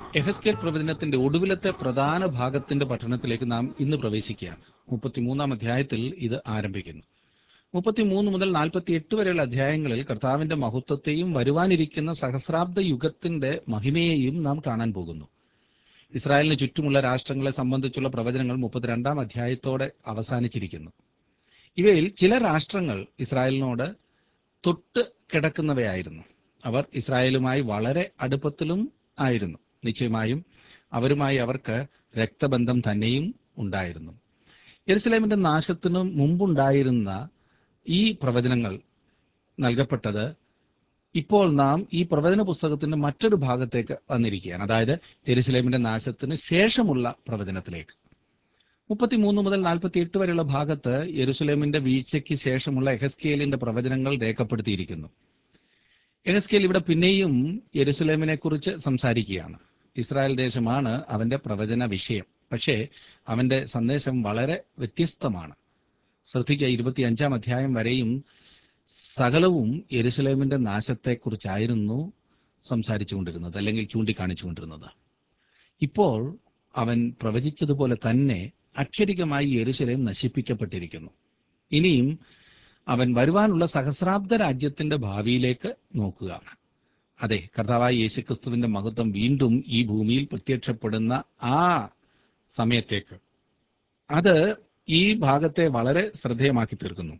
എഹസ്കേൽ പ്രവചനത്തിന്റെ ഒടുവിലത്തെ പ്രധാന ഭാഗത്തിന്റെ പഠനത്തിലേക്ക് നാം ഇന്ന് പ്രവേശിക്കുകയാണ് മുപ്പത്തിമൂന്നാം അധ്യായത്തിൽ ഇത് ആരംഭിക്കുന്നു മുപ്പത്തിമൂന്ന് മുതൽ നാൽപ്പത്തിയെട്ട് വരെയുള്ള അധ്യായങ്ങളിൽ കർത്താവിന്റെ മഹത്വത്തെയും വരുവാനിരിക്കുന്ന സഹസ്രാബ്ദ യുഗത്തിന്റെ മഹിമയെയും നാം കാണാൻ പോകുന്നു ഇസ്രായേലിന് ചുറ്റുമുള്ള രാഷ്ട്രങ്ങളെ സംബന്ധിച്ചുള്ള പ്രവചനങ്ങൾ മുപ്പത്തിരണ്ടാം അധ്യായത്തോടെ അവസാനിച്ചിരിക്കുന്നു ഇവയിൽ ചില രാഷ്ട്രങ്ങൾ ഇസ്രായേലിനോട് തൊട്ട് കിടക്കുന്നവയായിരുന്നു അവർ ഇസ്രായേലുമായി വളരെ അടുപ്പത്തിലും ആയിരുന്നു നിശ്ചയമായും അവരുമായി അവർക്ക് രക്തബന്ധം തന്നെയും ഉണ്ടായിരുന്നു യെരുസലേമിന്റെ നാശത്തിനു മുമ്പുണ്ടായിരുന്ന ഈ പ്രവചനങ്ങൾ നൽകപ്പെട്ടത് ഇപ്പോൾ നാം ഈ പ്രവചന പുസ്തകത്തിന്റെ മറ്റൊരു ഭാഗത്തേക്ക് വന്നിരിക്കുകയാണ് അതായത് യെരുസലേമിന്റെ നാശത്തിന് ശേഷമുള്ള പ്രവചനത്തിലേക്ക് മുപ്പത്തിമൂന്ന് മുതൽ നാൽപ്പത്തിയെട്ട് വരെയുള്ള ഭാഗത്ത് യെരുസലേമിന്റെ വീഴ്ചയ്ക്ക് ശേഷമുള്ള എഹസ്കേലിന്റെ പ്രവചനങ്ങൾ രേഖപ്പെടുത്തിയിരിക്കുന്നു എഹസ്കേൽ ഇവിടെ പിന്നെയും യെരുസലേമിനെ കുറിച്ച് സംസാരിക്കുകയാണ് ഇസ്രായേൽ ദേശമാണ് അവന്റെ പ്രവചന വിഷയം പക്ഷേ അവന്റെ സന്ദേശം വളരെ വ്യത്യസ്തമാണ് ശ്രദ്ധിക്കുക ഇരുപത്തിയഞ്ചാം അധ്യായം വരെയും സകലവും യെരുസലേമിന്റെ നാശത്തെക്കുറിച്ചായിരുന്നു സംസാരിച്ചുകൊണ്ടിരുന്നത് അല്ലെങ്കിൽ ചൂണ്ടിക്കാണിച്ചുകൊണ്ടിരുന്നത് ഇപ്പോൾ അവൻ പ്രവചിച്ചതുപോലെ തന്നെ അക്ഷരികമായി യെരുസലേം നശിപ്പിക്കപ്പെട്ടിരിക്കുന്നു ഇനിയും അവൻ വരുവാനുള്ള സഹസ്രാബ്ദ രാജ്യത്തിന്റെ ഭാവിയിലേക്ക് നോക്കുകയാണ് അതെ കർത്താവായ യേശുക്രിസ്തുവിന്റെ മഹത്വം വീണ്ടും ഈ ഭൂമിയിൽ പ്രത്യക്ഷപ്പെടുന്ന ആ സമയത്തേക്ക് അത് ഈ ഭാഗത്തെ വളരെ ശ്രദ്ധേയമാക്കി തീർക്കുന്നു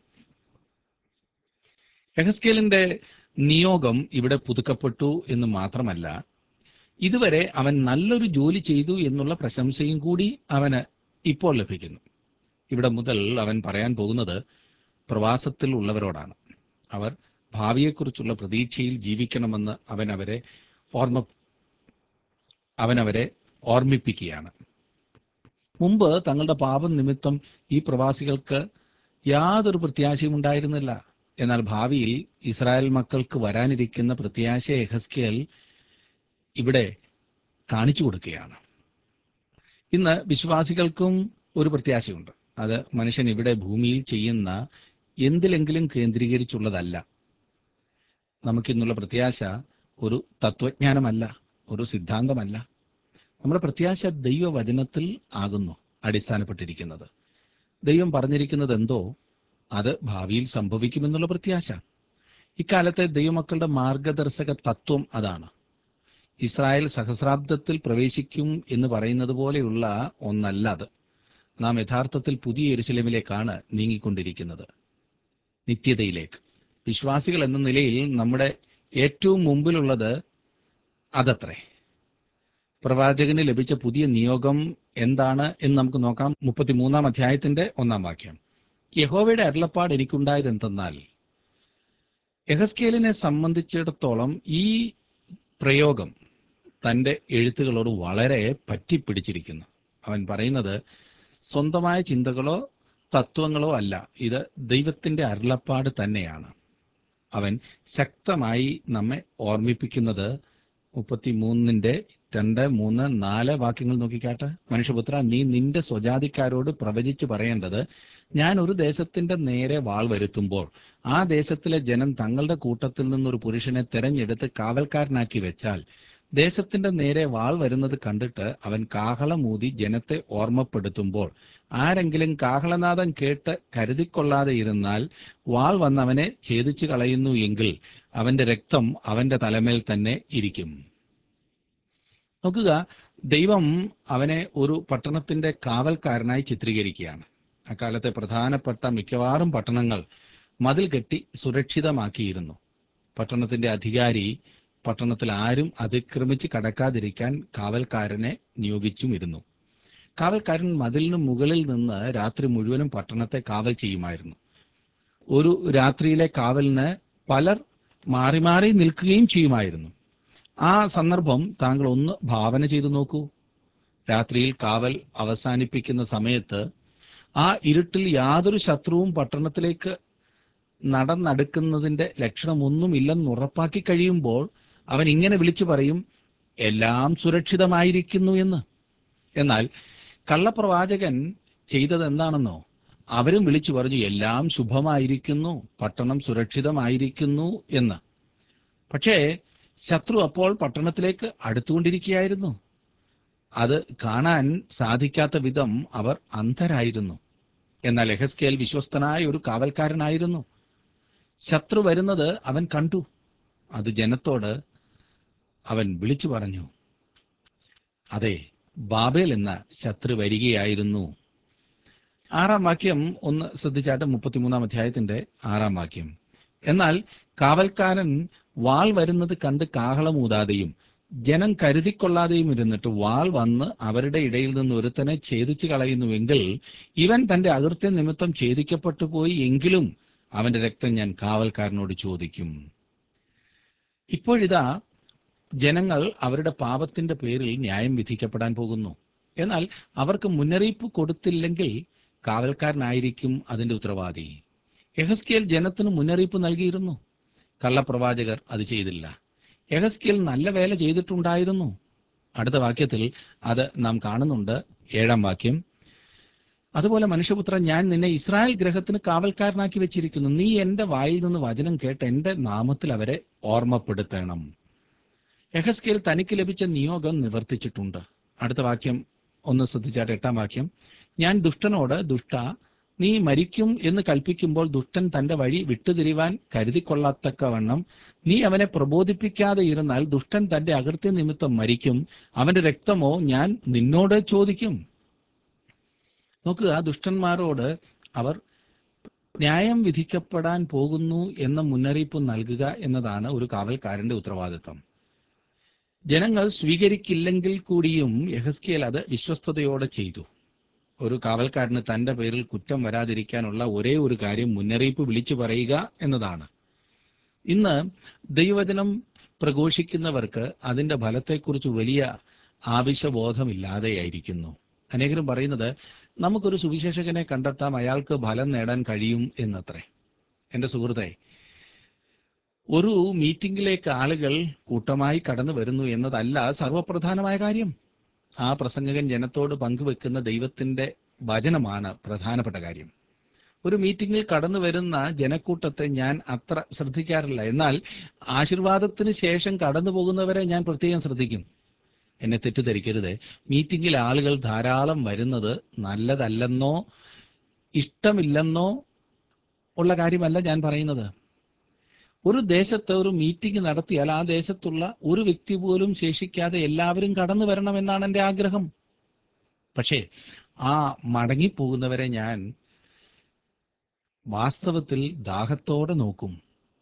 എഹസ്കേലിന്റെ നിയോഗം ഇവിടെ പുതുക്കപ്പെട്ടു എന്ന് മാത്രമല്ല ഇതുവരെ അവൻ നല്ലൊരു ജോലി ചെയ്തു എന്നുള്ള പ്രശംസയും കൂടി അവന് ഇപ്പോൾ ലഭിക്കുന്നു ഇവിടെ മുതൽ അവൻ പറയാൻ പോകുന്നത് പ്രവാസത്തിൽ ഉള്ളവരോടാണ് അവർ ഭാവിയെക്കുറിച്ചുള്ള പ്രതീക്ഷയിൽ ജീവിക്കണമെന്ന് അവൻ അവരെ ഓർമ്മ അവൻ അവരെ ഓർമ്മിപ്പിക്കുകയാണ് മുമ്പ് തങ്ങളുടെ പാപം നിമിത്തം ഈ പ്രവാസികൾക്ക് യാതൊരു പ്രത്യാശയും ഉണ്ടായിരുന്നില്ല എന്നാൽ ഭാവിയിൽ ഇസ്രായേൽ മക്കൾക്ക് വരാനിരിക്കുന്ന പ്രത്യാശ എഹസ്കേൽ ഇവിടെ കാണിച്ചു കൊടുക്കുകയാണ് ഇന്ന് വിശ്വാസികൾക്കും ഒരു പ്രത്യാശയുണ്ട് അത് മനുഷ്യൻ ഇവിടെ ഭൂമിയിൽ ചെയ്യുന്ന എന്തിലെങ്കിലും കേന്ദ്രീകരിച്ചുള്ളതല്ല നമുക്കിന്നുള്ള പ്രത്യാശ ഒരു തത്വജ്ഞാനമല്ല ഒരു സിദ്ധാന്തമല്ല നമ്മുടെ പ്രത്യാശ ദൈവവചനത്തിൽ ആകുന്നു അടിസ്ഥാനപ്പെട്ടിരിക്കുന്നത് ദൈവം പറഞ്ഞിരിക്കുന്നത് എന്തോ അത് ഭാവിയിൽ സംഭവിക്കുമെന്നുള്ള പ്രത്യാശ ഇക്കാലത്തെ ദൈവമക്കളുടെ മാർഗദർശക തത്വം അതാണ് ഇസ്രായേൽ സഹസ്രാബ്ദത്തിൽ പ്രവേശിക്കും എന്ന് പറയുന്നത് പോലെയുള്ള ഒന്നല്ല അത് നാം യഥാർത്ഥത്തിൽ പുതിയ എരുശലമിലേക്കാണ് നീങ്ങിക്കൊണ്ടിരിക്കുന്നത് നിത്യതയിലേക്ക് വിശ്വാസികൾ എന്ന നിലയിൽ നമ്മുടെ ഏറ്റവും മുമ്പിലുള്ളത് അതത്രേ പ്രവാചകന് ലഭിച്ച പുതിയ നിയോഗം എന്താണ് എന്ന് നമുക്ക് നോക്കാം മുപ്പത്തിമൂന്നാം അധ്യായത്തിന്റെ ഒന്നാം വാക്യം യഹോവയുടെ അരുളപ്പാട് എനിക്കുണ്ടായത് എന്തെന്നാൽ യഹസ്കേലിനെ സംബന്ധിച്ചിടത്തോളം ഈ പ്രയോഗം തന്റെ എഴുത്തുകളോട് വളരെ പറ്റിപ്പിടിച്ചിരിക്കുന്നു അവൻ പറയുന്നത് സ്വന്തമായ ചിന്തകളോ തത്വങ്ങളോ അല്ല ഇത് ദൈവത്തിന്റെ അരുളപ്പാട് തന്നെയാണ് അവൻ ശക്തമായി നമ്മെ ഓർമ്മിപ്പിക്കുന്നത് മുപ്പത്തിമൂന്നിന്റെ രണ്ട് മൂന്ന് നാല് വാക്യങ്ങൾ നോക്കിക്കാട്ടെ മനുഷ്യപുത്ര നീ നിന്റെ സ്വജാതിക്കാരോട് പ്രവചിച്ചു പറയേണ്ടത് ഞാൻ ഒരു ദേശത്തിന്റെ നേരെ വാൾ വരുത്തുമ്പോൾ ആ ദേശത്തിലെ ജനം തങ്ങളുടെ കൂട്ടത്തിൽ നിന്നൊരു പുരുഷനെ തെരഞ്ഞെടുത്ത് കാവൽക്കാരനാക്കി വെച്ചാൽ ദേശത്തിന്റെ നേരെ വാൾ വരുന്നത് കണ്ടിട്ട് അവൻ കാഹളമൂതി ജനത്തെ ഓർമ്മപ്പെടുത്തുമ്പോൾ ആരെങ്കിലും കാഹളനാദം കേട്ട് കരുതിക്കൊള്ളാതെ ഇരുന്നാൽ വാൾ വന്നവനെ ഛേദിച്ചു കളയുന്നു എങ്കിൽ അവന്റെ രക്തം അവന്റെ തലമേൽ തന്നെ ഇരിക്കും നോക്കുക ദൈവം അവനെ ഒരു പട്ടണത്തിന്റെ കാവൽക്കാരനായി ചിത്രീകരിക്കുകയാണ് അക്കാലത്തെ പ്രധാനപ്പെട്ട മിക്കവാറും പട്ടണങ്ങൾ മതിൽ കെട്ടി സുരക്ഷിതമാക്കിയിരുന്നു പട്ടണത്തിന്റെ അധികാരി പട്ടണത്തിൽ ആരും അതിക്രമിച്ച് കടക്കാതിരിക്കാൻ കാവൽക്കാരനെ നിയോഗിച്ചുമിരുന്നു കാവൽക്കാരൻ മതിലിന് മുകളിൽ നിന്ന് രാത്രി മുഴുവനും പട്ടണത്തെ കാവൽ ചെയ്യുമായിരുന്നു ഒരു രാത്രിയിലെ കാവലിന് പലർ മാറി മാറി നിൽക്കുകയും ചെയ്യുമായിരുന്നു ആ സന്ദർഭം താങ്കൾ ഒന്ന് ഭാവന ചെയ്തു നോക്കൂ രാത്രിയിൽ കാവൽ അവസാനിപ്പിക്കുന്ന സമയത്ത് ആ ഇരുട്ടിൽ യാതൊരു ശത്രുവും പട്ടണത്തിലേക്ക് നടന്നടുക്കുന്നതിന്റെ ലക്ഷണമൊന്നുമില്ലെന്ന് ഉറപ്പാക്കി കഴിയുമ്പോൾ അവൻ ഇങ്ങനെ വിളിച്ചു പറയും എല്ലാം സുരക്ഷിതമായിരിക്കുന്നു എന്ന് എന്നാൽ കള്ളപ്രവാചകൻ ചെയ്തത് എന്താണെന്നോ അവരും വിളിച്ചു പറഞ്ഞു എല്ലാം ശുഭമായിരിക്കുന്നു പട്ടണം സുരക്ഷിതമായിരിക്കുന്നു എന്ന് പക്ഷേ ശത്രു അപ്പോൾ പട്ടണത്തിലേക്ക് അടുത്തുകൊണ്ടിരിക്കുകയായിരുന്നു അത് കാണാൻ സാധിക്കാത്ത വിധം അവർ അന്ധരായിരുന്നു എന്നാൽ എഹസ്കേൽ വിശ്വസ്തനായ ഒരു കാവൽക്കാരനായിരുന്നു ശത്രു വരുന്നത് അവൻ കണ്ടു അത് ജനത്തോട് അവൻ വിളിച്ചു പറഞ്ഞു അതെ ബാബേൽ എന്ന ശത്രു വരികയായിരുന്നു ആറാം വാക്യം ഒന്ന് ശ്രദ്ധിച്ചാട്ട് മുപ്പത്തിമൂന്നാം അധ്യായത്തിന്റെ ആറാം വാക്യം എന്നാൽ കാവൽക്കാരൻ വാൾ വരുന്നത് കണ്ട് കാഹളമൂതാതെയും ജനം കരുതിക്കൊള്ളാതെയും ഇരുന്നിട്ട് വാൾ വന്ന് അവരുടെ ഇടയിൽ നിന്ന് ഒരുത്തനെ ഛേദിച്ചു കളയുന്നുവെങ്കിൽ ഇവൻ തന്റെ അകൃത്യ നിമിത്തം ഛേദിക്കപ്പെട്ടു പോയി എങ്കിലും അവന്റെ രക്തം ഞാൻ കാവൽക്കാരനോട് ചോദിക്കും ഇപ്പോഴിതാ ജനങ്ങൾ അവരുടെ പാപത്തിന്റെ പേരിൽ ന്യായം വിധിക്കപ്പെടാൻ പോകുന്നു എന്നാൽ അവർക്ക് മുന്നറിയിപ്പ് കൊടുത്തില്ലെങ്കിൽ കാവൽക്കാരനായിരിക്കും അതിന്റെ ഉത്തരവാദി യഹസ്കേൽ ജനത്തിന് മുന്നറിയിപ്പ് നൽകിയിരുന്നു കള്ളപ്രവാചകർ അത് ചെയ്തില്ല യഹസ്കേൽ നല്ല വേല ചെയ്തിട്ടുണ്ടായിരുന്നു അടുത്ത വാക്യത്തിൽ അത് നാം കാണുന്നുണ്ട് ഏഴാം വാക്യം അതുപോലെ മനുഷ്യപുത്ര ഞാൻ നിന്നെ ഇസ്രായേൽ ഗ്രഹത്തിന് കാവൽക്കാരനാക്കി വെച്ചിരിക്കുന്നു നീ എന്റെ വായിൽ നിന്ന് വചനം കേട്ട് എന്റെ നാമത്തിൽ അവരെ ഓർമ്മപ്പെടുത്തണം യഹസ്കേൽ തനിക്ക് ലഭിച്ച നിയോഗം നിവർത്തിച്ചിട്ടുണ്ട് അടുത്ത വാക്യം ഒന്ന് ശ്രദ്ധിച്ചാട്ട് എട്ടാം വാക്യം ഞാൻ ദുഷ്ടനോട് ദുഷ്ട നീ മരിക്കും എന്ന് കൽപ്പിക്കുമ്പോൾ ദുഷ്ടൻ തന്റെ വഴി വിട്ടുതിരിവാൻ കരുതിക്കൊള്ളത്തക്കവണ്ണം നീ അവനെ പ്രബോധിപ്പിക്കാതെ ഇരുന്നാൽ ദുഷ്ടൻ തന്റെ അകൃത്യ നിമിത്തം മരിക്കും അവന്റെ രക്തമോ ഞാൻ നിന്നോട് ചോദിക്കും നോക്കുക ദുഷ്ടന്മാരോട് അവർ ന്യായം വിധിക്കപ്പെടാൻ പോകുന്നു എന്ന മുന്നറിയിപ്പ് നൽകുക എന്നതാണ് ഒരു കാവൽക്കാരന്റെ ഉത്തരവാദിത്വം ജനങ്ങൾ സ്വീകരിക്കില്ലെങ്കിൽ കൂടിയും യഹസ്കേൽ അത് വിശ്വസ്തയോടെ ചെയ്തു ഒരു കാവൽക്കാരന് തന്റെ പേരിൽ കുറ്റം വരാതിരിക്കാനുള്ള ഒരേ ഒരു കാര്യം മുന്നറിയിപ്പ് വിളിച്ചു പറയുക എന്നതാണ് ഇന്ന് ദൈവവചനം പ്രഘോഷിക്കുന്നവർക്ക് അതിന്റെ ഫലത്തെക്കുറിച്ച് വലിയ ആവശ്യബോധമില്ലാതെയായിരിക്കുന്നു അനേകരും പറയുന്നത് നമുക്കൊരു സുവിശേഷകനെ കണ്ടെത്താം അയാൾക്ക് ഫലം നേടാൻ കഴിയും എന്നത്രേ എന്റെ സുഹൃത്തെ ഒരു മീറ്റിംഗിലേക്ക് ആളുകൾ കൂട്ടമായി കടന്നു വരുന്നു എന്നതല്ല സർവപ്രധാനമായ കാര്യം ആ പ്രസംഗകൻ ജനത്തോട് പങ്കുവെക്കുന്ന ദൈവത്തിന്റെ വചനമാണ് പ്രധാനപ്പെട്ട കാര്യം ഒരു മീറ്റിംഗിൽ കടന്നു വരുന്ന ജനക്കൂട്ടത്തെ ഞാൻ അത്ര ശ്രദ്ധിക്കാറില്ല എന്നാൽ ആശീർവാദത്തിന് ശേഷം കടന്നു പോകുന്നവരെ ഞാൻ പ്രത്യേകം ശ്രദ്ധിക്കും എന്നെ തെറ്റിദ്ധരിക്കരുത് മീറ്റിംഗിൽ ആളുകൾ ധാരാളം വരുന്നത് നല്ലതല്ലെന്നോ ഇഷ്ടമില്ലെന്നോ ഉള്ള കാര്യമല്ല ഞാൻ പറയുന്നത് ഒരു ദേശത്ത് ഒരു മീറ്റിംഗ് നടത്തിയാൽ ആ ദേശത്തുള്ള ഒരു വ്യക്തി പോലും ശേഷിക്കാതെ എല്ലാവരും കടന്നു വരണമെന്നാണ് എൻ്റെ ആഗ്രഹം പക്ഷേ ആ മടങ്ങിപ്പോകുന്നവരെ ഞാൻ വാസ്തവത്തിൽ ദാഹത്തോടെ നോക്കും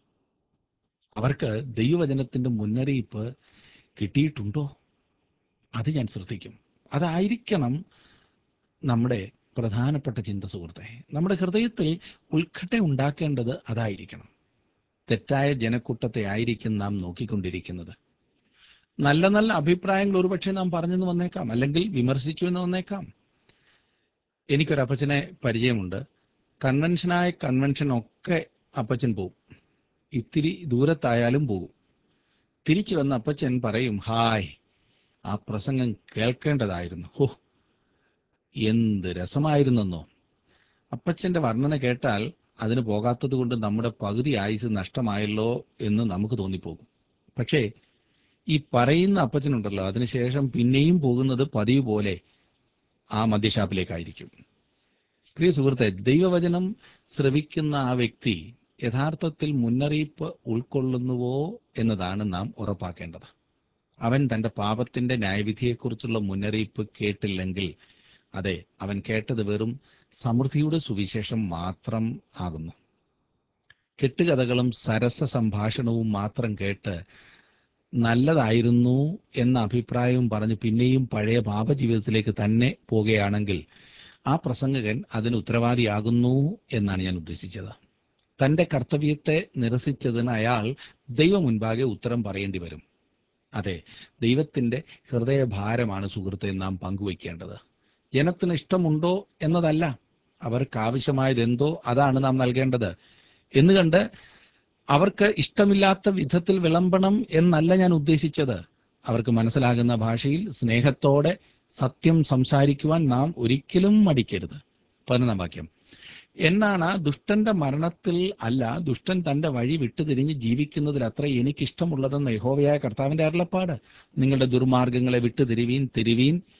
അവർക്ക് ദൈവവചനത്തിന്റെ മുന്നറിയിപ്പ് കിട്ടിയിട്ടുണ്ടോ അത് ഞാൻ ശ്രദ്ധിക്കും അതായിരിക്കണം നമ്മുടെ പ്രധാനപ്പെട്ട ചിന്ത സുഹൃത്തെ നമ്മുടെ ഹൃദയത്തിൽ ഉത്കണ്ഠ ഉണ്ടാക്കേണ്ടത് അതായിരിക്കണം തെറ്റായ ജനക്കൂട്ടത്തെ ആയിരിക്കും നാം നോക്കിക്കൊണ്ടിരിക്കുന്നത് നല്ല നല്ല അഭിപ്രായങ്ങൾ ഒരുപക്ഷെ നാം പറഞ്ഞെന്ന് വന്നേക്കാം അല്ലെങ്കിൽ വിമർശിച്ചു എന്ന് വന്നേക്കാം എനിക്കൊരു അപ്പച്ചനെ പരിചയമുണ്ട് കൺവെൻഷനായ കൺവെൻഷൻ ഒക്കെ അപ്പച്ചൻ പോവും ഇത്തിരി ദൂരത്തായാലും പോകും തിരിച്ചു വന്ന അപ്പച്ചൻ പറയും ഹായ് ആ പ്രസംഗം കേൾക്കേണ്ടതായിരുന്നു ഹോ എന്ത് രസമായിരുന്നെന്നോ അപ്പച്ചന്റെ വർണ്ണന കേട്ടാൽ അതിന് പോകാത്തത് കൊണ്ട് നമ്മുടെ പകുതി ആയുസ് നഷ്ടമായല്ലോ എന്ന് നമുക്ക് തോന്നിപ്പോകും പക്ഷേ ഈ പറയുന്ന അപ്പച്ചനുണ്ടല്ലോ അതിനുശേഷം പിന്നെയും പോകുന്നത് പതിവ് പോലെ ആ മദ്യഷാപ്പിലേക്കായിരിക്കും പ്രിയ സുഹൃത്തെ ദൈവവചനം ശ്രവിക്കുന്ന ആ വ്യക്തി യഥാർത്ഥത്തിൽ മുന്നറിയിപ്പ് ഉൾക്കൊള്ളുന്നുവോ എന്നതാണ് നാം ഉറപ്പാക്കേണ്ടത് അവൻ തന്റെ പാപത്തിന്റെ ന്യായവിധിയെക്കുറിച്ചുള്ള മുന്നറിയിപ്പ് കേട്ടില്ലെങ്കിൽ അതെ അവൻ കേട്ടത് വെറും സമൃദ്ധിയുടെ സുവിശേഷം മാത്രം ആകുന്നു കെട്ടുകഥകളും സരസ സംഭാഷണവും മാത്രം കേട്ട് നല്ലതായിരുന്നു എന്ന അഭിപ്രായവും പറഞ്ഞ് പിന്നെയും പഴയ പാപജീവിതത്തിലേക്ക് തന്നെ പോകുകയാണെങ്കിൽ ആ പ്രസംഗകൻ അതിന് ഉത്തരവാദിയാകുന്നു എന്നാണ് ഞാൻ ഉദ്ദേശിച്ചത് തന്റെ കർത്തവ്യത്തെ നിരസിച്ചതിന് അയാൾ ദൈവം മുൻപാകെ ഉത്തരം പറയേണ്ടി വരും അതെ ദൈവത്തിന്റെ ഹൃദയഭാരമാണ് സുഹൃത്തെ നാം പങ്കുവയ്ക്കേണ്ടത് ജനത്തിന് ഇഷ്ടമുണ്ടോ എന്നതല്ല അവർക്ക് ആവശ്യമായത് എന്തോ അതാണ് നാം നൽകേണ്ടത് എന്ന് കണ്ട് അവർക്ക് ഇഷ്ടമില്ലാത്ത വിധത്തിൽ വിളമ്പണം എന്നല്ല ഞാൻ ഉദ്ദേശിച്ചത് അവർക്ക് മനസ്സിലാകുന്ന ഭാഷയിൽ സ്നേഹത്തോടെ സത്യം സംസാരിക്കുവാൻ നാം ഒരിക്കലും മടിക്കരുത് പതിനൊന്നാം വാക്യം എന്നാണ് ദുഷ്ടന്റെ മരണത്തിൽ അല്ല ദുഷ്ടൻ തന്റെ വഴി വിട്ടുതിരിഞ്ഞ് ജീവിക്കുന്നതിൽ അത്ര എനിക്കിഷ്ടമുള്ളതെന്ന് യഹോവയായ കർത്താവിന്റെ അരുളപ്പാട് നിങ്ങളുടെ ദുർമാർഗങ്ങളെ വിട്ടുതിരിവീൻ തിരിവീൻ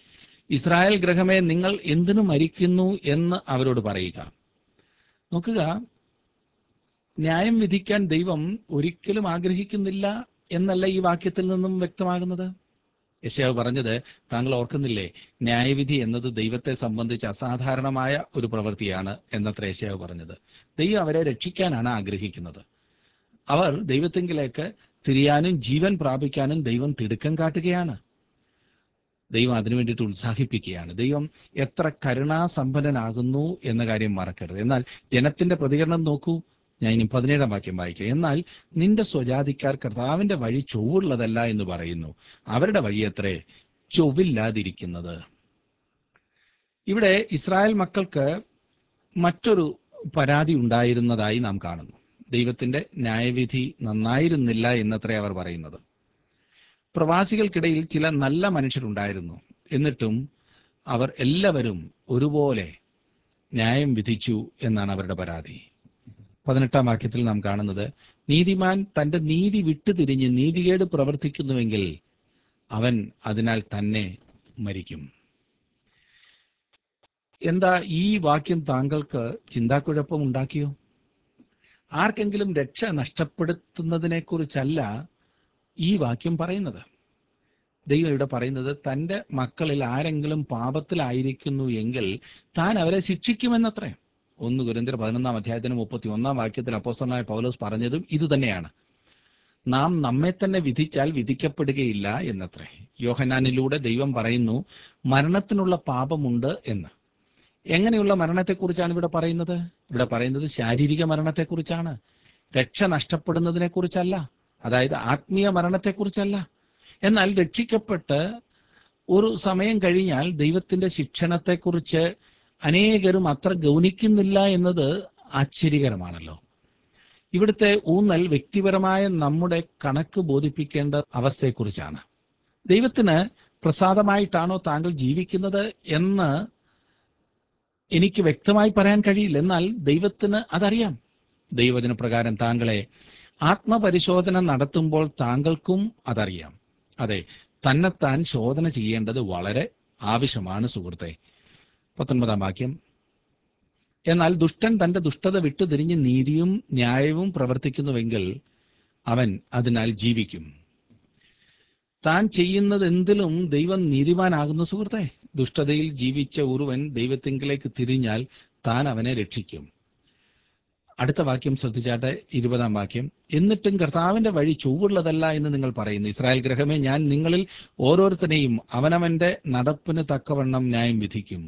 ഇസ്രായേൽ ഗ്രഹമേ നിങ്ങൾ എന്തിനു മരിക്കുന്നു എന്ന് അവരോട് പറയുക നോക്കുക ന്യായം വിധിക്കാൻ ദൈവം ഒരിക്കലും ആഗ്രഹിക്കുന്നില്ല എന്നല്ല ഈ വാക്യത്തിൽ നിന്നും വ്യക്തമാകുന്നത് യശയാവ് പറഞ്ഞത് താങ്കൾ ഓർക്കുന്നില്ലേ ന്യായവിധി എന്നത് ദൈവത്തെ സംബന്ധിച്ച് അസാധാരണമായ ഒരു പ്രവൃത്തിയാണ് എന്നത്ര യശയാവ് പറഞ്ഞത് ദൈവം അവരെ രക്ഷിക്കാനാണ് ആഗ്രഹിക്കുന്നത് അവർ ദൈവത്തെങ്കിലേക്ക് തിരിയാനും ജീവൻ പ്രാപിക്കാനും ദൈവം തിടുക്കം കാട്ടുകയാണ് ദൈവം അതിനു വേണ്ടിയിട്ട് ഉത്സാഹിപ്പിക്കുകയാണ് ദൈവം എത്ര കരുണാസമ്പന്നനാകുന്നു എന്ന കാര്യം മറക്കരുത് എന്നാൽ ജനത്തിന്റെ പ്രതികരണം നോക്കൂ ഞാൻ ഇനി പതിനേഴാം വാക്യം വായിക്കാം എന്നാൽ നിന്റെ സ്വജാതിക്കാർ കർത്താവിന്റെ വഴി ചൊവ്വുള്ളതല്ല എന്ന് പറയുന്നു അവരുടെ വഴി എത്രേ ചൊവ്വില്ലാതിരിക്കുന്നത് ഇവിടെ ഇസ്രായേൽ മക്കൾക്ക് മറ്റൊരു പരാതി ഉണ്ടായിരുന്നതായി നാം കാണുന്നു ദൈവത്തിന്റെ ന്യായവിധി നന്നായിരുന്നില്ല എന്നത്രേ അവർ പറയുന്നത് പ്രവാസികൾക്കിടയിൽ ചില നല്ല മനുഷ്യരുണ്ടായിരുന്നു എന്നിട്ടും അവർ എല്ലാവരും ഒരുപോലെ ന്യായം വിധിച്ചു എന്നാണ് അവരുടെ പരാതി പതിനെട്ടാം വാക്യത്തിൽ നാം കാണുന്നത് നീതിമാൻ തന്റെ നീതി വിട്ടുതിരിഞ്ഞ് നീതികേട് പ്രവർത്തിക്കുന്നുവെങ്കിൽ അവൻ അതിനാൽ തന്നെ മരിക്കും എന്താ ഈ വാക്യം താങ്കൾക്ക് ചിന്താക്കുഴപ്പം ഉണ്ടാക്കിയോ ആർക്കെങ്കിലും രക്ഷ നഷ്ടപ്പെടുത്തുന്നതിനെ കുറിച്ചല്ല ഈ വാക്യം പറയുന്നത് ദൈവം ഇവിടെ പറയുന്നത് തന്റെ മക്കളിൽ ആരെങ്കിലും പാപത്തിലായിരിക്കുന്നു എങ്കിൽ താൻ അവരെ ശിക്ഷിക്കുമെന്നത്രേ ഒന്ന് ഗുരുന്തര പതിനൊന്നാം അധ്യായത്തിന് മുപ്പത്തി ഒന്നാം വാക്യത്തിൽ അപ്പോസ്തലനായ പൗലോസ് പറഞ്ഞതും ഇത് തന്നെയാണ് നാം നമ്മെ തന്നെ വിധിച്ചാൽ വിധിക്കപ്പെടുകയില്ല എന്നത്രേ യോഹനാനിലൂടെ ദൈവം പറയുന്നു മരണത്തിനുള്ള പാപമുണ്ട് എന്ന് എങ്ങനെയുള്ള മരണത്തെക്കുറിച്ചാണ് ഇവിടെ പറയുന്നത് ഇവിടെ പറയുന്നത് ശാരീരിക മരണത്തെക്കുറിച്ചാണ് രക്ഷ നഷ്ടപ്പെടുന്നതിനെ കുറിച്ചല്ല അതായത് ആത്മീയ മരണത്തെക്കുറിച്ചല്ല എന്നാൽ രക്ഷിക്കപ്പെട്ട് ഒരു സമയം കഴിഞ്ഞാൽ ദൈവത്തിന്റെ ശിക്ഷണത്തെക്കുറിച്ച് അനേകരും അത്ര ഗൗനിക്കുന്നില്ല എന്നത് ആശ്ചര്യകരമാണല്ലോ ഇവിടുത്തെ ഊന്നൽ വ്യക്തിപരമായ നമ്മുടെ കണക്ക് ബോധിപ്പിക്കേണ്ട അവസ്ഥയെക്കുറിച്ചാണ് ദൈവത്തിന് പ്രസാദമായിട്ടാണോ താങ്കൾ ജീവിക്കുന്നത് എന്ന് എനിക്ക് വ്യക്തമായി പറയാൻ കഴിയില്ല എന്നാൽ ദൈവത്തിന് അതറിയാം ദൈവജന പ്രകാരം താങ്കളെ ആത്മപരിശോധന നടത്തുമ്പോൾ താങ്കൾക്കും അതറിയാം അതെ തന്നെത്താൻ ശോധന ചെയ്യേണ്ടത് വളരെ ആവശ്യമാണ് സുഹൃത്തെ പത്തൊൻപതാം വാക്യം എന്നാൽ ദുഷ്ടൻ തന്റെ ദുഷ്ടത വിട്ടുതിരിഞ്ഞ് നീതിയും ന്യായവും പ്രവർത്തിക്കുന്നുവെങ്കിൽ അവൻ അതിനാൽ ജീവിക്കും താൻ ചെയ്യുന്നത് എന്തിലും ദൈവം നീതിമാനാകുന്നു സുഹൃത്തെ ദുഷ്ടതയിൽ ജീവിച്ച ഒരുവൻ ദൈവത്തിങ്കിലേക്ക് തിരിഞ്ഞാൽ താൻ അവനെ രക്ഷിക്കും അടുത്ത വാക്യം ശ്രദ്ധിച്ചാട്ടെ ഇരുപതാം വാക്യം എന്നിട്ടും കർത്താവിന്റെ വഴി ചൊവ്വുള്ളതല്ല എന്ന് നിങ്ങൾ പറയുന്നു ഇസ്രായേൽ ഗ്രഹമേ ഞാൻ നിങ്ങളിൽ ഓരോരുത്തരെയും അവനവന്റെ നടപ്പിന് തക്കവണ്ണം ന്യായം വിധിക്കും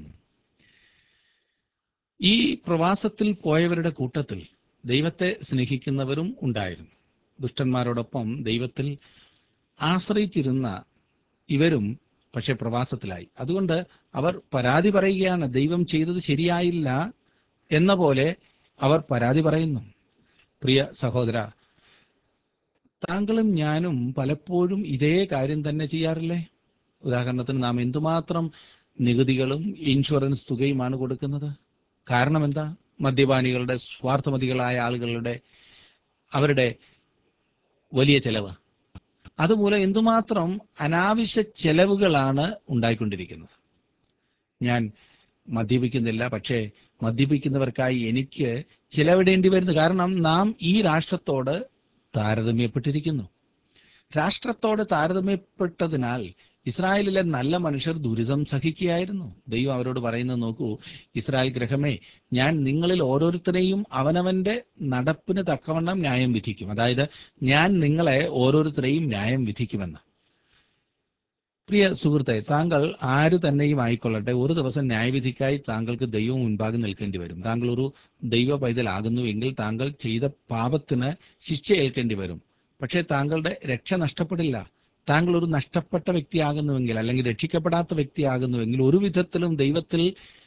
ഈ പ്രവാസത്തിൽ പോയവരുടെ കൂട്ടത്തിൽ ദൈവത്തെ സ്നേഹിക്കുന്നവരും ഉണ്ടായിരുന്നു ദുഷ്ടന്മാരോടൊപ്പം ദൈവത്തിൽ ആശ്രയിച്ചിരുന്ന ഇവരും പക്ഷെ പ്രവാസത്തിലായി അതുകൊണ്ട് അവർ പരാതി പറയുകയാണ് ദൈവം ചെയ്തത് ശരിയായില്ല എന്ന പോലെ അവർ പരാതി പറയുന്നു പ്രിയ സഹോദര താങ്കളും ഞാനും പലപ്പോഴും ഇതേ കാര്യം തന്നെ ചെയ്യാറില്ലേ ഉദാഹരണത്തിന് നാം എന്തുമാത്രം നികുതികളും ഇൻഷുറൻസ് തുകയുമാണ് കൊടുക്കുന്നത് കാരണം എന്താ മദ്യപാനികളുടെ സ്വാർത്ഥമതികളായ ആളുകളുടെ അവരുടെ വലിയ ചെലവ് അതുമൂലം എന്തുമാത്രം അനാവശ്യ ചെലവുകളാണ് ഉണ്ടായിക്കൊണ്ടിരിക്കുന്നത് ഞാൻ മദ്യപിക്കുന്നില്ല പക്ഷേ മദ്യപിക്കുന്നവർക്കായി എനിക്ക് ചിലവിടേണ്ടി വരുന്നു കാരണം നാം ഈ രാഷ്ട്രത്തോട് താരതമ്യപ്പെട്ടിരിക്കുന്നു രാഷ്ട്രത്തോട് താരതമ്യപ്പെട്ടതിനാൽ ഇസ്രായേലിലെ നല്ല മനുഷ്യർ ദുരിതം സഹിക്കുകയായിരുന്നു ദൈവം അവരോട് പറയുന്നത് നോക്കൂ ഇസ്രായേൽ ഗ്രഹമേ ഞാൻ നിങ്ങളിൽ ഓരോരുത്തരെയും അവനവന്റെ നടപ്പിന് തക്കവണ്ണം ന്യായം വിധിക്കും അതായത് ഞാൻ നിങ്ങളെ ഓരോരുത്തരെയും ന്യായം വിധിക്കുമെന്ന് പ്രിയ സുഹൃത്തെ താങ്കൾ ആര് തന്നെയും ആയിക്കൊള്ളട്ടെ ഒരു ദിവസം ന്യായവിധിക്കായി താങ്കൾക്ക് ദൈവം മുൻപാകെ നിൽക്കേണ്ടി വരും താങ്കൾ ഒരു ദൈവ പൈതലാകുന്നുവെങ്കിൽ താങ്കൾ ചെയ്ത പാപത്തിന് ശിക്ഷ ഏൽക്കേണ്ടി വരും പക്ഷേ താങ്കളുടെ രക്ഷ നഷ്ടപ്പെടില്ല താങ്കൾ ഒരു നഷ്ടപ്പെട്ട വ്യക്തിയാകുന്നുവെങ്കിൽ അല്ലെങ്കിൽ രക്ഷിക്കപ്പെടാത്ത വ്യക്തിയാകുന്നുവെങ്കിൽ ഒരു വിധത്തിലും ദൈവത്തിൽ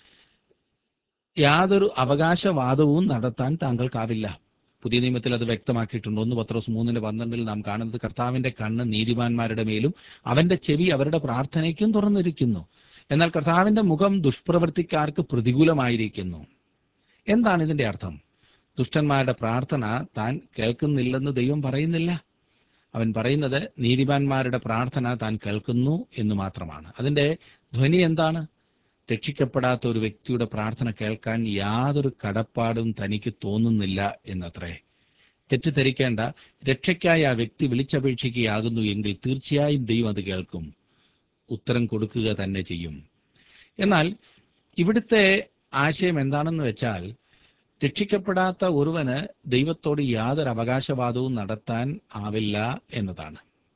യാതൊരു അവകാശവാദവും നടത്താൻ താങ്കൾക്കാവില്ല പുതിയ നിയമത്തിൽ അത് വ്യക്തമാക്കിയിട്ടുണ്ട് ഒന്ന് പത്രോസ് മൂന്നിന്റെ പന്ത്രണ്ടിൽ നാം കാണുന്നത് കർത്താവിന്റെ കണ്ണ് നീതിമാന്മാരുടെ മേലും അവന്റെ ചെവി അവരുടെ പ്രാർത്ഥനയ്ക്കും തുറന്നിരിക്കുന്നു എന്നാൽ കർത്താവിന്റെ മുഖം ദുഷ്പ്രവൃത്തിക്കാർക്ക് പ്രതികൂലമായിരിക്കുന്നു എന്താണ് ഇതിന്റെ അർത്ഥം ദുഷ്ടന്മാരുടെ പ്രാർത്ഥന താൻ കേൾക്കുന്നില്ലെന്ന് ദൈവം പറയുന്നില്ല അവൻ പറയുന്നത് നീതിമാന്മാരുടെ പ്രാർത്ഥന താൻ കേൾക്കുന്നു എന്ന് മാത്രമാണ് അതിന്റെ ധ്വനി എന്താണ് രക്ഷിക്കപ്പെടാത്ത ഒരു വ്യക്തിയുടെ പ്രാർത്ഥന കേൾക്കാൻ യാതൊരു കടപ്പാടും തനിക്ക് തോന്നുന്നില്ല എന്നത്രേ തെറ്റിദ്ധരിക്കേണ്ട രക്ഷയ്ക്കായി ആ വ്യക്തി വിളിച്ചപേക്ഷിക്കുകയാകുന്നു എങ്കിൽ തീർച്ചയായും ദൈവം അത് കേൾക്കും ഉത്തരം കൊടുക്കുക തന്നെ ചെയ്യും എന്നാൽ ഇവിടുത്തെ ആശയം എന്താണെന്ന് വെച്ചാൽ രക്ഷിക്കപ്പെടാത്ത ഒരുവന് ദൈവത്തോട് യാതൊരു അവകാശവാദവും നടത്താൻ ആവില്ല എന്നതാണ്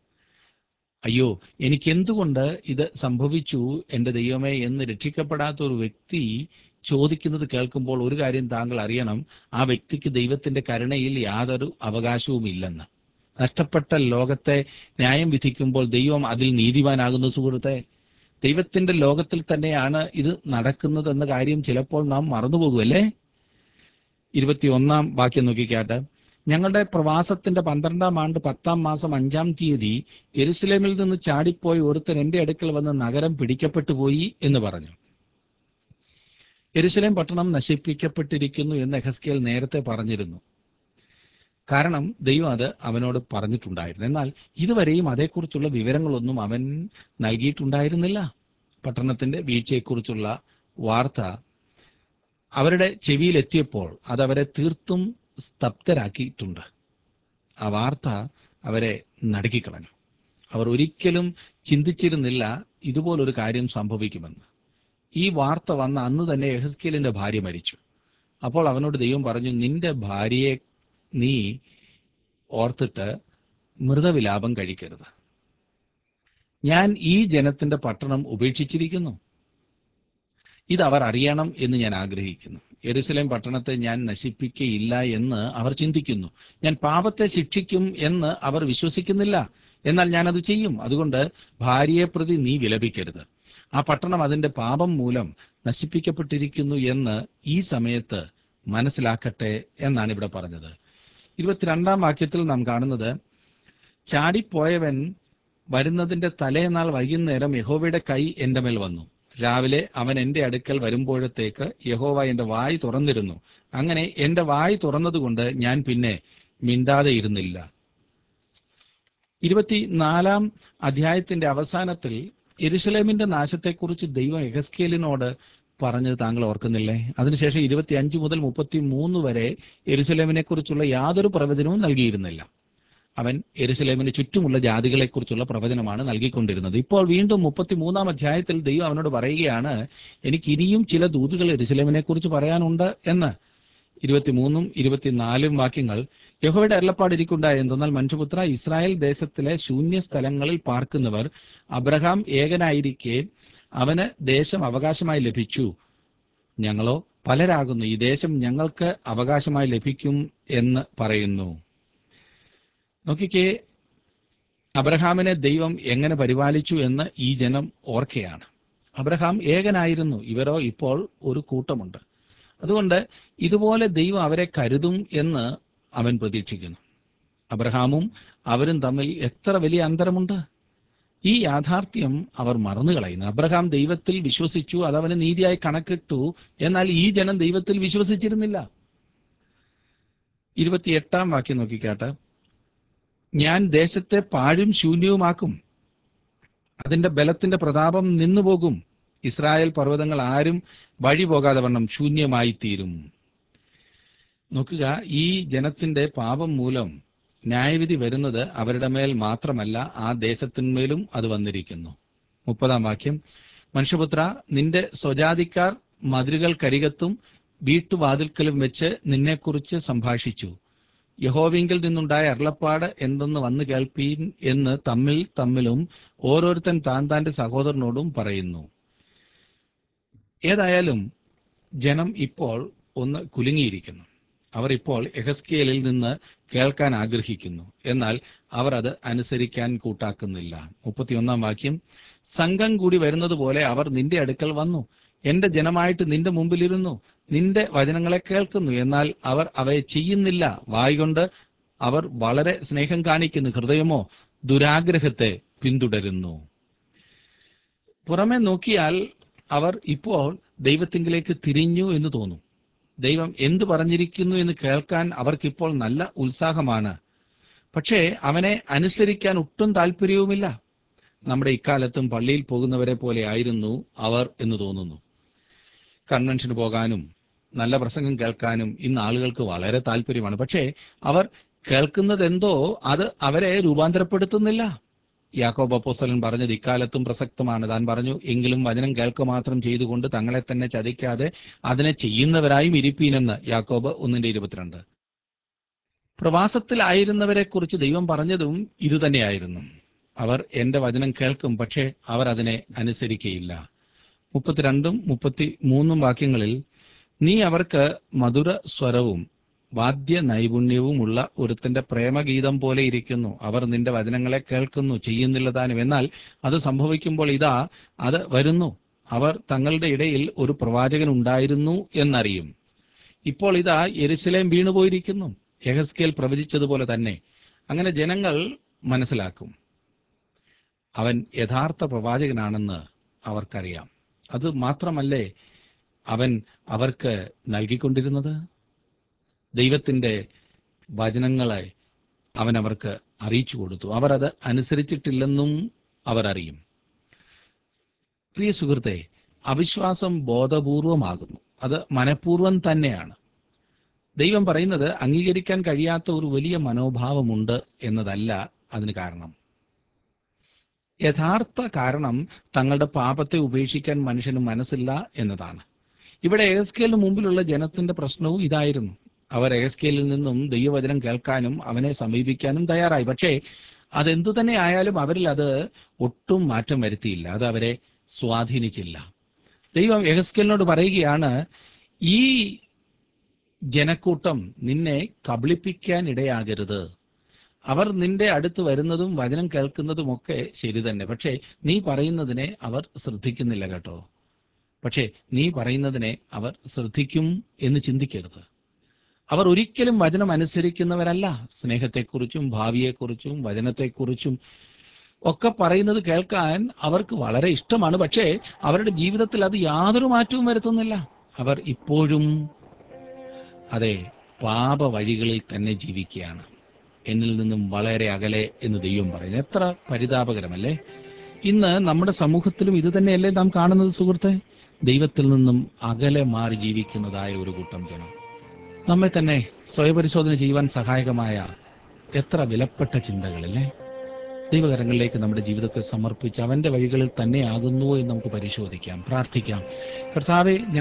അയ്യോ എനിക്കെന്തുകൊണ്ട് ഇത് സംഭവിച്ചു എൻ്റെ ദൈവമേ എന്ന് രക്ഷിക്കപ്പെടാത്ത ഒരു വ്യക്തി ചോദിക്കുന്നത് കേൾക്കുമ്പോൾ ഒരു കാര്യം താങ്കൾ അറിയണം ആ വ്യക്തിക്ക് ദൈവത്തിന്റെ കരുണയിൽ യാതൊരു അവകാശവും ഇല്ലെന്ന് നഷ്ടപ്പെട്ട ലോകത്തെ ന്യായം വിധിക്കുമ്പോൾ ദൈവം അതിൽ നീതിവാനാകുന്നു സുഹൃത്തെ ദൈവത്തിന്റെ ലോകത്തിൽ തന്നെയാണ് ഇത് നടക്കുന്നത് എന്ന കാര്യം ചിലപ്പോൾ നാം മറന്നുപോകുമല്ലേ ഇരുപത്തിയൊന്നാം വാക്യം നോക്കിക്കാട്ടെ ഞങ്ങളുടെ പ്രവാസത്തിന്റെ പന്ത്രണ്ടാം ആണ്ട് പത്താം മാസം അഞ്ചാം തീയതി എരുസലേമിൽ നിന്ന് ചാടിപ്പോയി ഒരുത്തൻ എന്റെ അടുക്കൽ വന്ന് നഗരം പിടിക്കപ്പെട്ടു പോയി എന്ന് പറഞ്ഞു എരുസലേം പട്ടണം നശിപ്പിക്കപ്പെട്ടിരിക്കുന്നു എന്ന് എഹസ്കേൽ നേരത്തെ പറഞ്ഞിരുന്നു കാരണം ദൈവം അത് അവനോട് പറഞ്ഞിട്ടുണ്ടായിരുന്നു എന്നാൽ ഇതുവരെയും അതേക്കുറിച്ചുള്ള വിവരങ്ങളൊന്നും അവൻ നൽകിയിട്ടുണ്ടായിരുന്നില്ല പട്ടണത്തിന്റെ വീഴ്ചയെക്കുറിച്ചുള്ള വാർത്ത അവരുടെ ചെവിയിലെത്തിയപ്പോൾ അത് അവരെ തീർത്തും സ്തബ്ധരാക്കിയിട്ടുണ്ട് ആ വാർത്ത അവരെ നടുക്കിക്കളഞ്ഞു അവർ ഒരിക്കലും ചിന്തിച്ചിരുന്നില്ല ഇതുപോലൊരു കാര്യം സംഭവിക്കുമെന്ന് ഈ വാർത്ത വന്ന അന്ന് തന്നെ എഹസ്കേലിന്റെ ഭാര്യ മരിച്ചു അപ്പോൾ അവനോട് ദൈവം പറഞ്ഞു നിന്റെ ഭാര്യയെ നീ ഓർത്തിട്ട് മൃതവിലാപം കഴിക്കരുത് ഞാൻ ഈ ജനത്തിന്റെ പട്ടണം ഉപേക്ഷിച്ചിരിക്കുന്നു ഇത് അവർ അറിയണം എന്ന് ഞാൻ ആഗ്രഹിക്കുന്നു എരുസലേം പട്ടണത്തെ ഞാൻ നശിപ്പിക്കയില്ല എന്ന് അവർ ചിന്തിക്കുന്നു ഞാൻ പാപത്തെ ശിക്ഷിക്കും എന്ന് അവർ വിശ്വസിക്കുന്നില്ല എന്നാൽ ഞാൻ അത് ചെയ്യും അതുകൊണ്ട് ഭാര്യയെ പ്രതി നീ വിലപിക്കരുത് ആ പട്ടണം അതിന്റെ പാപം മൂലം നശിപ്പിക്കപ്പെട്ടിരിക്കുന്നു എന്ന് ഈ സമയത്ത് മനസ്സിലാക്കട്ടെ എന്നാണ് ഇവിടെ പറഞ്ഞത് ഇരുപത്തിരണ്ടാം വാക്യത്തിൽ നാം കാണുന്നത് ചാടിപ്പോയവൻ വരുന്നതിന്റെ തലേനാൾ വൈകുന്നേരം യഹോവയുടെ കൈ എന്റെ മേൽ വന്നു രാവിലെ അവൻ എന്റെ അടുക്കൽ വരുമ്പോഴത്തേക്ക് യഹോവ എന്റെ വായ് തുറന്നിരുന്നു അങ്ങനെ എന്റെ വായ് തുറന്നതുകൊണ്ട് ഞാൻ പിന്നെ മിണ്ടാതെ ഇരുന്നില്ല ഇരുപത്തിനാലാം അധ്യായത്തിന്റെ അവസാനത്തിൽ എരുസലേമിന്റെ നാശത്തെക്കുറിച്ച് ദൈവം എഹസ്കേലിനോട് പറഞ്ഞത് താങ്കൾ ഓർക്കുന്നില്ലേ അതിനുശേഷം ഇരുപത്തിയഞ്ച് മുതൽ മുപ്പത്തി മൂന്ന് വരെ എരുസലേമിനെ കുറിച്ചുള്ള യാതൊരു പ്രവചനവും നൽകിയിരുന്നില്ല അവൻ എരുസലേമിന് ചുറ്റുമുള്ള ജാതികളെക്കുറിച്ചുള്ള പ്രവചനമാണ് നൽകിക്കൊണ്ടിരുന്നത് ഇപ്പോൾ വീണ്ടും മുപ്പത്തിമൂന്നാം അധ്യായത്തിൽ ദൈവം അവനോട് പറയുകയാണ് എനിക്ക് ഇനിയും ചില ദൂതുകൾ എരുസലേമിനെ കുറിച്ച് പറയാനുണ്ട് എന്ന് ഇരുപത്തിമൂന്നും ഇരുപത്തിനാലും വാക്യങ്ങൾ യഹോയുടെ അരുളപ്പാട് ഇരിക്കുണ്ടായ എന്തെന്നാൽ മനുഷ്യപുത്ര ഇസ്രായേൽ ദേശത്തിലെ ശൂന്യ സ്ഥലങ്ങളിൽ പാർക്കുന്നവർ അബ്രഹാം ഏകനായിരിക്കെ അവന് ദേശം അവകാശമായി ലഭിച്ചു ഞങ്ങളോ പലരാകുന്നു ഈ ദേശം ഞങ്ങൾക്ക് അവകാശമായി ലഭിക്കും എന്ന് പറയുന്നു നോക്കിക്കേ അബ്രഹാമിനെ ദൈവം എങ്ങനെ പരിപാലിച്ചു എന്ന് ഈ ജനം ഓർക്കയാണ് അബ്രഹാം ഏകനായിരുന്നു ഇവരോ ഇപ്പോൾ ഒരു കൂട്ടമുണ്ട് അതുകൊണ്ട് ഇതുപോലെ ദൈവം അവരെ കരുതും എന്ന് അവൻ പ്രതീക്ഷിക്കുന്നു അബ്രഹാമും അവരും തമ്മിൽ എത്ര വലിയ അന്തരമുണ്ട് ഈ യാഥാർത്ഥ്യം അവർ മറന്നു കളയുന്നു അബ്രഹാം ദൈവത്തിൽ വിശ്വസിച്ചു അത് അവന് നീതിയായി കണക്കിട്ടു എന്നാൽ ഈ ജനം ദൈവത്തിൽ വിശ്വസിച്ചിരുന്നില്ല ഇരുപത്തിയെട്ടാം വാക്യം നോക്കിക്കാട്ടെ ഞാൻ ദേശത്തെ പാഴും ശൂന്യവുമാക്കും അതിന്റെ ബലത്തിന്റെ പ്രതാപം നിന്നുപോകും ഇസ്രായേൽ പർവ്വതങ്ങൾ ആരും വഴി പോകാതെ വണ്ണം ശൂന്യമായി തീരും നോക്കുക ഈ ജനത്തിന്റെ പാപം മൂലം ന്യായവിധി വരുന്നത് അവരുടെ മേൽ മാത്രമല്ല ആ ദേശത്തിന്മേലും അത് വന്നിരിക്കുന്നു മുപ്പതാം വാക്യം മനുഷ്യപുത്ര നിന്റെ സ്വജാതിക്കാർ മതിലുകൾക്കരികത്തും വീട്ടുവാതിൽക്കലും വെച്ച് നിന്നെക്കുറിച്ച് സംഭാഷിച്ചു യഹോവിങ്കിൽ നിന്നുണ്ടായ അരുളപ്പാട് എന്തെന്ന് വന്നു കേൾപ്പീൻ എന്ന് തമ്മിൽ തമ്മിലും ഓരോരുത്തൻ താൻ താന്റെ സഹോദരനോടും പറയുന്നു ഏതായാലും ജനം ഇപ്പോൾ ഒന്ന് കുലുങ്ങിയിരിക്കുന്നു അവർ ഇപ്പോൾ എഹസ്കേലിൽ നിന്ന് കേൾക്കാൻ ആഗ്രഹിക്കുന്നു എന്നാൽ അവർ അത് അനുസരിക്കാൻ കൂട്ടാക്കുന്നില്ല മുപ്പത്തിയൊന്നാം വാക്യം സംഘം കൂടി വരുന്നത് പോലെ അവർ നിന്റെ അടുക്കൽ വന്നു എന്റെ ജനമായിട്ട് നിന്റെ മുമ്പിലിരുന്നു നിന്റെ വചനങ്ങളെ കേൾക്കുന്നു എന്നാൽ അവർ അവയെ ചെയ്യുന്നില്ല വായികൊണ്ട് അവർ വളരെ സ്നേഹം കാണിക്കുന്നു ഹൃദയമോ ദുരാഗ്രഹത്തെ പിന്തുടരുന്നു പുറമെ നോക്കിയാൽ അവർ ഇപ്പോൾ ദൈവത്തിങ്കിലേക്ക് തിരിഞ്ഞു എന്ന് തോന്നും ദൈവം എന്തു പറഞ്ഞിരിക്കുന്നു എന്ന് കേൾക്കാൻ അവർക്കിപ്പോൾ നല്ല ഉത്സാഹമാണ് പക്ഷേ അവനെ അനുസരിക്കാൻ ഒട്ടും താല്പര്യവുമില്ല നമ്മുടെ ഇക്കാലത്തും പള്ളിയിൽ പോകുന്നവരെ പോലെ ആയിരുന്നു അവർ എന്ന് തോന്നുന്നു കൺവെൻഷന് പോകാനും നല്ല പ്രസംഗം കേൾക്കാനും ഇന്ന് ആളുകൾക്ക് വളരെ താല്പര്യമാണ് പക്ഷേ അവർ കേൾക്കുന്നത് എന്തോ അത് അവരെ രൂപാന്തരപ്പെടുത്തുന്നില്ല യാക്കോബ് അപ്പോസ്തലൻ പറഞ്ഞത് ഇക്കാലത്തും പ്രസക്തമാണ് താൻ പറഞ്ഞു എങ്കിലും വചനം കേൾക്കുക മാത്രം ചെയ്തുകൊണ്ട് തങ്ങളെ തന്നെ ചതിക്കാതെ അതിനെ ചെയ്യുന്നവരായും ഇരിപ്പീനെന്ന് യാക്കോബ് ഒന്നിന്റെ ഇരുപത്തിരണ്ട് പ്രവാസത്തിലായിരുന്നവരെ കുറിച്ച് ദൈവം പറഞ്ഞതും ഇതുതന്നെയായിരുന്നു അവർ എന്റെ വചനം കേൾക്കും പക്ഷേ അവർ അതിനെ അനുസരിക്കയില്ല മുപ്പത്തിരണ്ടും മുപ്പത്തി മൂന്നും വാക്യങ്ങളിൽ നീ അവർക്ക് മധുര സ്വരവും വാദ്യ നൈപുണ്യവുമുള്ള ഒരുത്തന്റെ പ്രേമഗീതം പോലെ ഇരിക്കുന്നു അവർ നിന്റെ വചനങ്ങളെ കേൾക്കുന്നു ചെയ്യുന്നില്ല താനും എന്നാൽ അത് സംഭവിക്കുമ്പോൾ ഇതാ അത് വരുന്നു അവർ തങ്ങളുടെ ഇടയിൽ ഒരു പ്രവാചകൻ ഉണ്ടായിരുന്നു എന്നറിയും ഇപ്പോൾ ഇതാ യെരുസലേം വീണുപോയിരിക്കുന്നു യഹസ്കേൽ പ്രവചിച്ചതുപോലെ തന്നെ അങ്ങനെ ജനങ്ങൾ മനസ്സിലാക്കും അവൻ യഥാർത്ഥ പ്രവാചകനാണെന്ന് അവർക്കറിയാം അത് മാത്രമല്ലേ അവൻ അവർക്ക് നൽകിക്കൊണ്ടിരുന്നത് ദൈവത്തിന്റെ വചനങ്ങളെ അവൻ അവർക്ക് അറിയിച്ചു കൊടുത്തു അവർ അത് അനുസരിച്ചിട്ടില്ലെന്നും അവർ അറിയും പ്രിയ സുഹൃത്തെ അവിശ്വാസം ബോധപൂർവമാകുന്നു അത് മനഃപൂർവ്വം തന്നെയാണ് ദൈവം പറയുന്നത് അംഗീകരിക്കാൻ കഴിയാത്ത ഒരു വലിയ മനോഭാവമുണ്ട് എന്നതല്ല അതിന് കാരണം യഥാർത്ഥ കാരണം തങ്ങളുടെ പാപത്തെ ഉപേക്ഷിക്കാൻ മനുഷ്യന് മനസ്സില്ല എന്നതാണ് ഇവിടെ എഹസ്കേലിന് മുമ്പിലുള്ള ജനത്തിന്റെ പ്രശ്നവും ഇതായിരുന്നു അവർ എഹസ്കേലിൽ നിന്നും ദൈവവചനം കേൾക്കാനും അവനെ സമീപിക്കാനും തയ്യാറായി പക്ഷേ അതെന്തു തന്നെ ആയാലും അവരിൽ അത് ഒട്ടും മാറ്റം വരുത്തിയില്ല അത് അവരെ സ്വാധീനിച്ചില്ല ദൈവം എഹസ്കേലിനോട് പറയുകയാണ് ഈ ജനക്കൂട്ടം നിന്നെ കബളിപ്പിക്കാൻ ഇടയാകരുത് അവർ നിന്റെ അടുത്ത് വരുന്നതും വചനം കേൾക്കുന്നതുമൊക്കെ ശരി തന്നെ പക്ഷേ നീ പറയുന്നതിനെ അവർ ശ്രദ്ധിക്കുന്നില്ല കേട്ടോ പക്ഷേ നീ പറയുന്നതിനെ അവർ ശ്രദ്ധിക്കും എന്ന് ചിന്തിക്കരുത് അവർ ഒരിക്കലും വചനം അനുസരിക്കുന്നവരല്ല സ്നേഹത്തെക്കുറിച്ചും ഭാവിയെക്കുറിച്ചും വചനത്തെക്കുറിച്ചും ഒക്കെ പറയുന്നത് കേൾക്കാൻ അവർക്ക് വളരെ ഇഷ്ടമാണ് പക്ഷേ അവരുടെ ജീവിതത്തിൽ അത് യാതൊരു മാറ്റവും വരുത്തുന്നില്ല അവർ ഇപ്പോഴും അതെ പാപ വഴികളിൽ തന്നെ ജീവിക്കുകയാണ് എന്നിൽ നിന്നും വളരെ അകലെ എന്ന് ദൈവം പറയുന്നു എത്ര പരിതാപകരമല്ലേ ഇന്ന് നമ്മുടെ സമൂഹത്തിലും ഇത് തന്നെയല്ലേ നാം കാണുന്നത് സുഹൃത്തെ ദൈവത്തിൽ നിന്നും അകലെ മാറി ജീവിക്കുന്നതായ ഒരു കൂട്ടം ജനം നമ്മെ തന്നെ സ്വയപരിശോധന ചെയ്യുവാൻ സഹായകമായ എത്ര വിലപ്പെട്ട ചിന്തകളല്ലേ ദൈവകരങ്ങളിലേക്ക് നമ്മുടെ ജീവിതത്തെ സമർപ്പിച്ച് അവന്റെ വഴികളിൽ തന്നെ ആകുന്നുവോ എന്ന് നമുക്ക് പരിശോധിക്കാം പ്രാർത്ഥിക്കാം കർത്താവെ